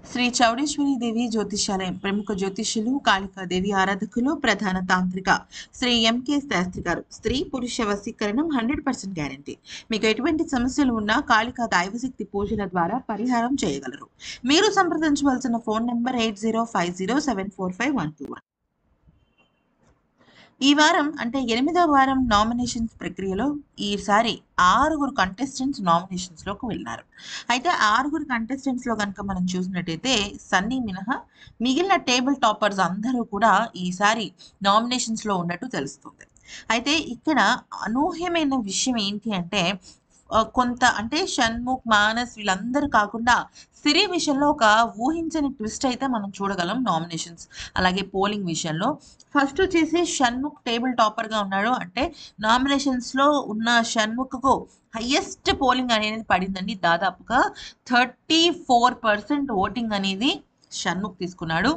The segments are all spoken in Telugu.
శ్రీ చౌడేశ్వరి దేవి జ్యోతిషాలయం ప్రముఖ జ్యోతిష్యులు కాళికాదేవి ఆరాధకులు ప్రధాన తాంత్రిక శ్రీ ఎంకే శాస్త్రి గారు స్త్రీ పురుష వశీకరణం హండ్రెడ్ పర్సెంట్ గ్యారంటీ మీకు ఎటువంటి సమస్యలు ఉన్నా కాళికా దైవశక్తి పూజల ద్వారా పరిహారం చేయగలరు మీరు సంప్రదించవలసిన phone number eight zero five zero seven four five one two one ఈ వారం అంటే ఎనిమిదవ వారం నామినేషన్స్ ప్రక్రియలో ఈసారి ఆరుగురు కంటెస్టెంట్స్ నామినేషన్స్ లోకి వెళ్ళినారు అయితే ఆరుగురు కంటెస్టెంట్స్ లో కనుక మనం చూసినట్టయితే సన్నీ మినహా మిగిలిన టేబుల్ టాపర్స్ అందరూ కూడా ఈసారి నామినేషన్స్ లో ఉన్నట్టు తెలుస్తుంది అయితే ఇక్కడ అనూహ్యమైన విషయం ఏంటి అంటే ఆ, కొంత అంటే షణ్ముఖ్ మానస్ వీళ్ళందరూ కాకుండా సిరి విషయంలో ఒక ఊహించని ట్విస్ట్ అయితే మనం చూడగలం నామినేషన్స్ అలాగే పోలింగ్ విషయంలో ఫస్ట్ వచ్చేసి షణ్ముఖ్ టేబుల్ టాపర్ గా ఉన్నాడు అంటే నామినేషన్స్ లో ఉన్న షణ్ముఖ్కు హయ్యెస్ట్ పోలింగ్ అనేది పడిందండి దాదాపుగా థర్టీ ఫోర్ పర్సెంట్ ఓటింగ్ అనేది షణ్ముఖ్ తీసుకున్నాడు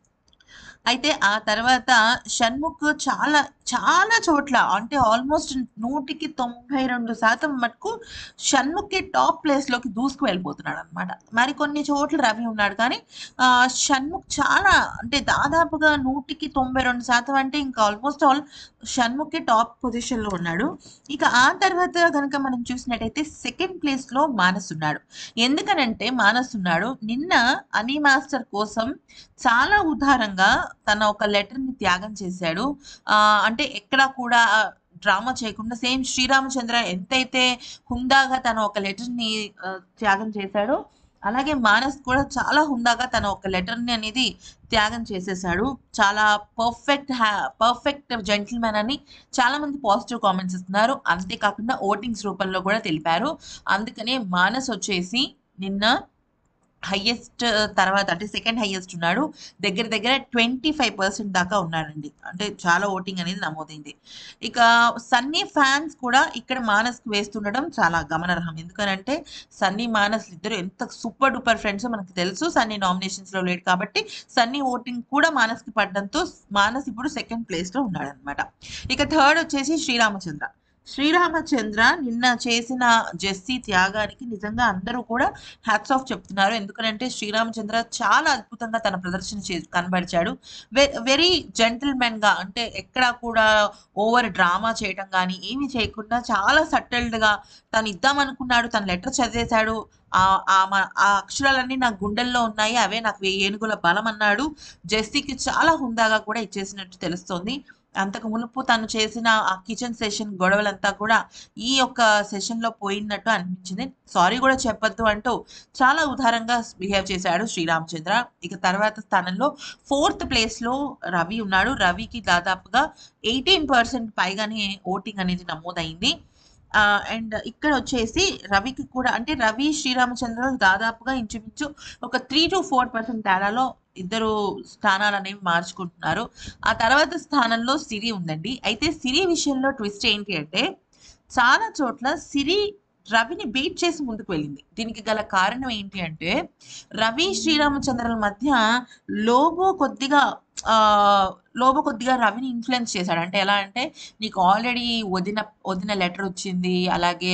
అయితే ఆ తర్వాత షణ్ముఖ్ చాలా చాలా చోట్ల అంటే ఆల్మోస్ట్ నూటికి తొంభై రెండు శాతం మటుకు షణ్ముఖే టాప్ ప్లేస్లోకి దూసుకు వెళ్ళిపోతున్నాడు అనమాట మరి కొన్ని చోట్ల రవి ఉన్నాడు కానీ ఆ, షణ్ముఖ్ చాలా అంటే దాదాపుగా నూటికి తొంభై రెండు శాతం అంటే ఇంకా ఆల్మోస్ట్ ఆల్ షణ్ముఖే టాప్ పొజిషన్లో ఉన్నాడు ఇక ఆ తర్వాత కనుక మనం చూసినట్టయితే సెకండ్ ప్లేస్లో మానస్ ఉన్నాడు ఎందుకనంటే మానస్ ఉన్నాడు నిన్న అనీ మాస్టర్ కోసం చాలా ఉదారంగా తన ఒక లెటర్ని త్యాగం చేశాడు ఆ, అంటే ఎక్కడా కూడా డ్రామా చేయకుండా సేమ్ శ్రీరామచంద్ర ఎంతైతే హుందాగా తన ఒక లెటర్ని త్యాగం చేశాడో అలాగే మానస్ కూడా చాలా హుందాగా తన ఒక లెటర్ని అనేది త్యాగం చేసేసాడు చాలా పర్ఫెక్ట్ హ్యా పర్ఫెక్ట్ జెంటిల్మెన్ అని చాలా మంది పాజిటివ్ కామెంట్స్ ఇస్తున్నారు అంతేకాకుండా ఓటింగ్స్ రూపంలో కూడా తెలిపారు అందుకనే మానస్ వచ్చేసి నిన్న హయ్యెస్ట్ తర్వాత అంటే సెకండ్ హయ్యెస్ట్ ఉన్నాడు దగ్గర దగ్గర ట్వంటీ ఫైవ్ పర్సెంట్ దాకా ఉన్నాడండి అంటే చాలా ఓటింగ్ అనేది నమోదైంది ఇక సన్నీ ఫ్యాన్స్ కూడా ఇక్కడ మానస్కి వేస్తుండడం చాలా గమనార్హం ఎందుకనంటే సన్నీ మానస్ ఇద్దరు ఎంత సూపర్ డూపర్ ఫ్రెండ్స్ మనకు తెలుసు సన్నీ నామినేషన్స్ లో లేడు కాబట్టి సన్నీ ఓటింగ్ కూడా మానస్కి పడడంతో మానస్ ఇప్పుడు సెకండ్ ప్లేస్ లో ఉన్నాడు అనమాట ఇక థర్డ్ వచ్చేసి శ్రీరామచంద్ర శ్రీరామచంద్ర నిన్న చేసిన జెస్సీ త్యాగానికి నిజంగా అందరూ కూడా హ్యాట్స్ ఆఫ్ చెప్తున్నారు ఎందుకంటే శ్రీరామచంద్ర చాలా అద్భుతంగా తన ప్రదర్శన చే కనబరిచాడు వెరీ జెంటిల్మెన్ గా అంటే ఎక్కడా కూడా ఓవర్ డ్రామా చేయటం కానీ ఏమీ చేయకుండా చాలా సటిల్డ్ గా తను ఇద్దామనుకున్నాడు తన లెటర్ చదివేశాడు ఆ ఆ మ- ఆ అక్షరాలన్నీ నా గుండెల్లో ఉన్నాయి అవే నాకు వెయ్యి ఏనుగుల బలం అన్నాడు జెస్సీకి చాలా హుందాగా కూడా ఇచ్చేసినట్టు తెలుస్తోంది అంతకు మునుపు తను చేసిన ఆ కిచెన్ సెషన్ గొడవలంతా కూడా ఈ యొక్క సెషన్ లో పోయినట్టు అనిపించింది సారీ కూడా చెప్పొద్దు అంటూ చాలా ఉదారంగా బిహేవ్ చేశాడు శ్రీరామచంద్ర ఇక తర్వాత స్థానంలో ఫోర్త్ ప్లేస్ లో రవి ఉన్నాడు రవికి దాదాపుగా ఎయిటీన్ పర్సెంట్ పైగానే ఓటింగ్ అనేది నమోదైంది అండ్ ఇక్కడ వచ్చేసి రవికి కూడా అంటే రవి శ్రీరామచంద్రలు దాదాపుగా ఇంచుమించు ఒక త్రీ టు ఫోర్ పర్సెంట్ తేడాలో ఇద్దరు స్థానాలు అనేవి మార్చుకుంటున్నారు ఆ తర్వాత స్థానంలో సిరి ఉందండి అయితే సిరి విషయంలో ట్విస్ట్ ఏంటి అంటే చాలా చోట్ల సిరి రవిని బీట్ చేసి ముందుకు వెళ్ళింది దీనికి గల కారణం ఏంటి అంటే రవి శ్రీరామచంద్రుల మధ్య లోబో కొద్దిగా ఆ లోబో కొద్దిగా రవిని ఇన్ఫ్లుయెన్స్ చేశాడు అంటే ఎలా అంటే నీకు ఆల్రెడీ వదిన వదిన లెటర్ వచ్చింది అలాగే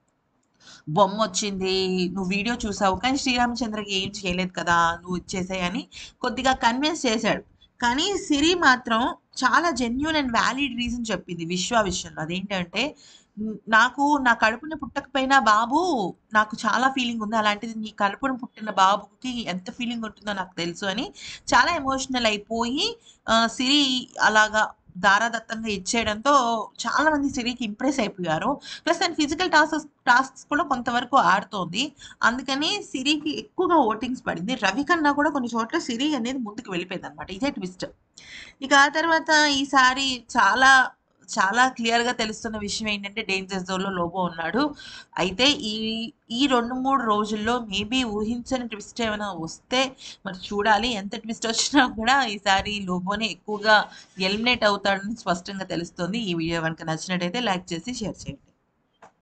బొమ్మ వచ్చింది నువ్వు వీడియో చూసావు కానీ శ్రీరామచంద్రకి ఏం చేయలేదు కదా నువ్వు ఇచ్చేసాయి అని కొద్దిగా కన్విన్స్ చేశాడు కానీ సిరి మాత్రం చాలా జెన్యున్ అండ్ వ్యాలిడ్ రీజన్ చెప్పింది విశ్వ విషయంలో అదేంటంటే "న్- నాకు నా కడుపున పుట్టకపోయినా బాబు నాకు చాలా ఫీలింగ్ ఉంది అలాంటిది నీ కడుపున పుట్టిన బాబుకి ఎంత ఫీలింగ్ ఉంటుందో నాకు తెలుసు అని చాలా ఎమోషనల్ అయిపోయి ఆ, సిరి అలాగా దారాదత్తంగా ఇచ్చేయడంతో చాలా మంది సిరికి ఇంప్రెస్ అయిపోయారు plus and physical task tasks కూడా కొంతవరకు ఆడుతోంది అందుకని సిరికి ఎక్కువగా ఓటింగ్స్ పడింది రవి కన్నా కూడా కొన్ని చోట్ల సిరి అనేది ముందుకు వెళ్ళిపోయింది అనమాట ఇదే ట్విస్ట్ ఇక ఆ తర్వాత ఈసారి చాలా చాలా క్లియర్ గా తెలుస్తున్న విషయం ఏంటంటే డేంజర్ జోన్ లో లోబో ఉన్నాడు అయితే ఈ ఈ రెండు మూడు రోజుల్లో మేబీ ఊహించని ట్విస్ట్ ఏమైనా వస్తే మరి చూడాలి ఎంత ట్విస్ట్ వచ్చినా కూడా ఈసారి లోబోనే ఎక్కువగా ఎలిమినేట్ అవుతాడని స్పష్టంగా తెలుస్తుంది ఈ వీడియో కనుక నచ్చినట్టయితే లైక్ చేసి షేర్ చేయండి